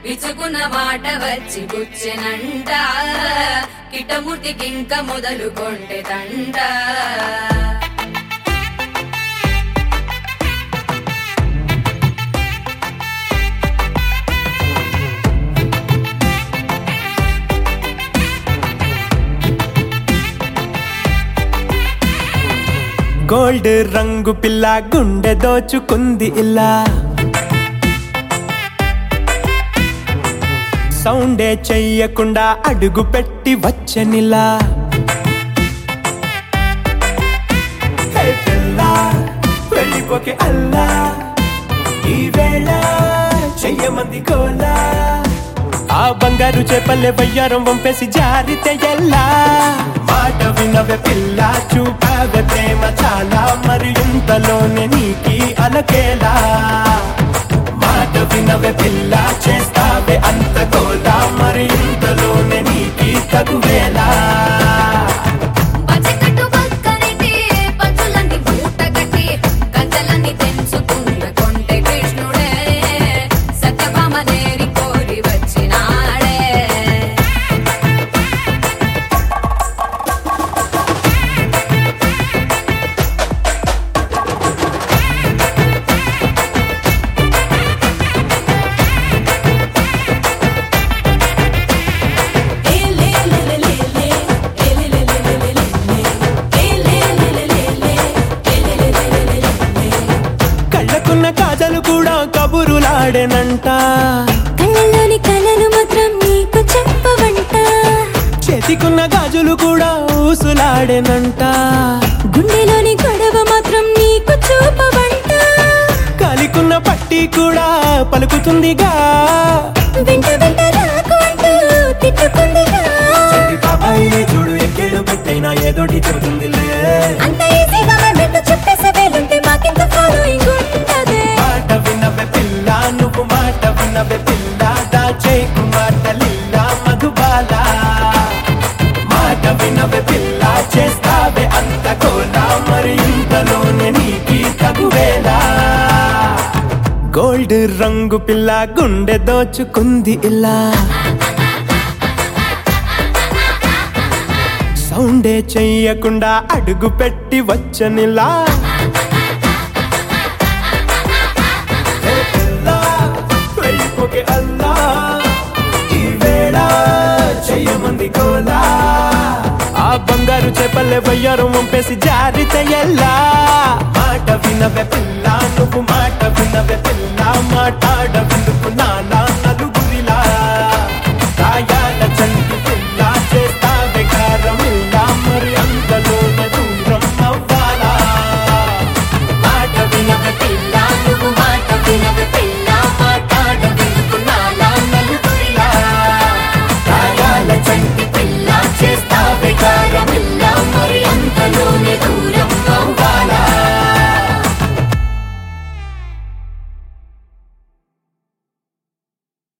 విచుకున్న మాట వచ్చి గుచ్చెనంట కిటముటికింక మొదలు కొంటె తంట గోల్డ్ రంగు పిల్ల గుండె దోచుకుంది ఇలా సౌండే చెయ్యకుండా అడుగు పెట్టి వచ్చనిలా హే పిల్ల, వెళ్ళిపోకే అల్లా ఈ వేళ చెయ్యమంది కోలా ఆ బంగారు చేపల్లె వయ్యారం వంపేసి జారితే ఎల్లా మాట వినవే పిల్ల చూపావే ప్రేమ చాలా మరి ఇంతలోనే నీకి అలకేలా మాట వినవే పిల్ల చేస్తావే అంత గోలా మరి ఇంతలోనే నీకి తగువేలా పచ్చకట్టు పక్కనిటి పంచులన్నీ మూటగట్టి గంజలన్నీ తెంచుకున్న కొంటె కృష్ణుడే సత్యభామ నేరి కోరి వచ్చినాడే కళ్ళకున్న కాజలు కూడా కబురులాడేనంట కళ్ళలోని కలలు మాత్రం నీకు చెప్పవంట చేతికున్న గాజులు కూడా ఊసులాడేనంట గుండెలోని గొడవ మాత్రం నీకు చూపవంట కలికున్న పట్టి కూడా పలుకుతుందిగా వెంట వెంట రాకు అంటూ తిట్టుకుందిగా చెంది బాబాయి చూడు ఎక్కేడు పెట్టైనా ఏదోటి చెబుతుందిలే అంత ఈజీగా మేము చెప్పేసే వేలుంటే మాకింత ఫాలోయింగ్ ఉంటదే మాట వినవే పిల్ల నువ్వు మాట వినవే పిల్ల దాచేకు మాట లీలా మధుబాల మాట వినవే పిల్ల చేస్తావే అంత కోలా మరి ఇంతలోనే నీకి తగువేలా గోల్డ్ రంగు పిల్ల గుండె దోచుకుంది ఇలా సౌండే చెయ్యకుండా అడుగు పెట్టి వచ్చనిలా హే పిల్లా, వెళ్ళిపోకే అల్లా, ఈ వేళ చెయ్యమంది కోలా. ఆ బంగారు చేపల్లె వయ్యారం వంపేసి జారితే ఎల్లా మాట వినవే పిల్ల